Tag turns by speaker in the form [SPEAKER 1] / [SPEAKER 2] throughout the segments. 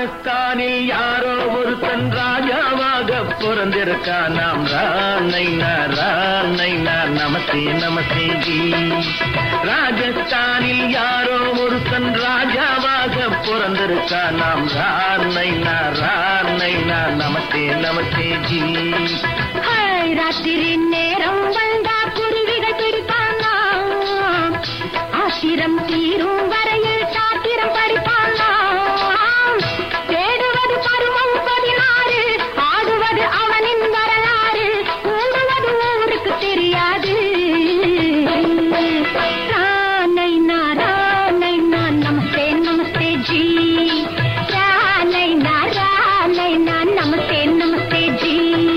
[SPEAKER 1] ராஜஸ்தானில் யாரோ ஒருத்தன் ராஜாவாக பிறந்திருக்கா நாம் ராணைனா ராணைனா நமஸ்தே நமஸ்தே ஜி ராஜஸ்தானில் யாரோ ஒருத்தன் ராஜாவாக பிறந்திருக்கா நாம் ராணைனா ராணைனா நமஸ்தே நமஸ்தே ஜி
[SPEAKER 2] ஹாய், ராத்திரி நேரம் வந்தா குருவிகள் பிடிப்பானா ஆத்திரம் தீரும் வரையில் சாத்திரம் படிப்பானா தேடுவது பருவம் பதினாறு ஆடுவது அவனின் வரலாறு கூடுவது ஊருக்கு தெரியாது ரானைனா ரானைனா நமஸ்தே நமஸ்தே ஜி ரானைனா ரானைனா நமஸ்தே நமஸ்தே ஜி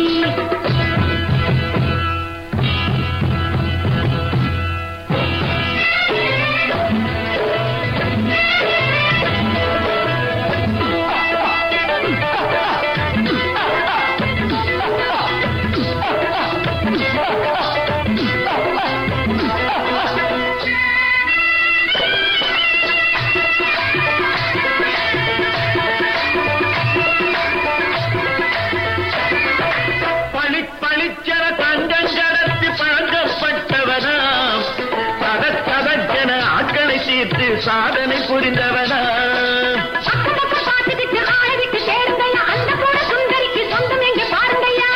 [SPEAKER 1] பளி பளிச்சர தங்கம் கடத்தி பழக்கப்பட்டவனாம் சத சதஜன ஆட்களை தீர்த்து சாதனை புரிந்தவனாம்
[SPEAKER 2] பக்கம் பார்த்துக்கிட்டு ஆளவிட்டு சேருங்கய்யா அந்த கூட சுந்தரிக்கு சொந்தம் எங்க பாருங்கய்யா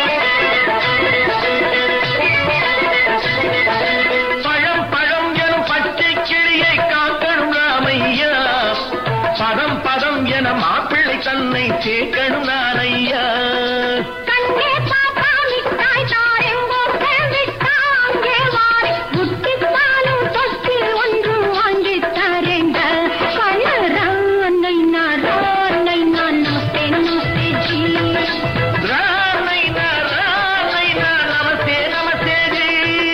[SPEAKER 1] பழம் பழம் எனும் பச்சை கிளியை காக்கணும் ராமையா பதம் பதம் என மாப்பிள்ளை தன்னை சேர்க்கணும் நானையா
[SPEAKER 2] கண்ணே பாப்பா மிட்டாய் தாரெங்கோ விட்டாங்கே வாரி முட்டித்தாலும் தொட்டு ஒன்று வாங்கி தரேங்க கண்ணரை நாரானை நான் நமஸ்தே நமஸ்தே ஜி
[SPEAKER 1] ராமைனா ராமைனா நமஸ்தே நமஸ்தே ஜி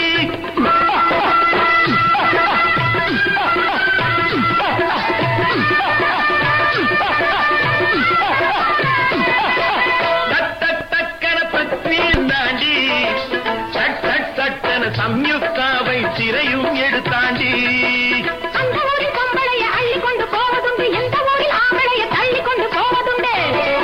[SPEAKER 1] டக் டக் டக்கன பத்மியும் தாண்டி சட் சட் சட்டன சம்யுக்தாவை சிறையும் எடுத்தாண்டி
[SPEAKER 2] அந்த ஊரில் பொம்பளைய அள்ளி கொண்டு போவதுண்டு எந்த ஊரில் ஆம்பளைய தள்ளி கொண்டு போவதுண்டு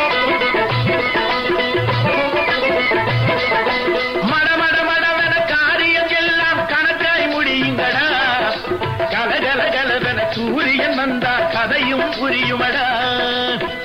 [SPEAKER 1] மட மட மடவென காரியம் எல்லாம் கணக்காய் முடியுங்கடா கலகல கலவென சூரியன் வந்தா கதையும் புரியுமடா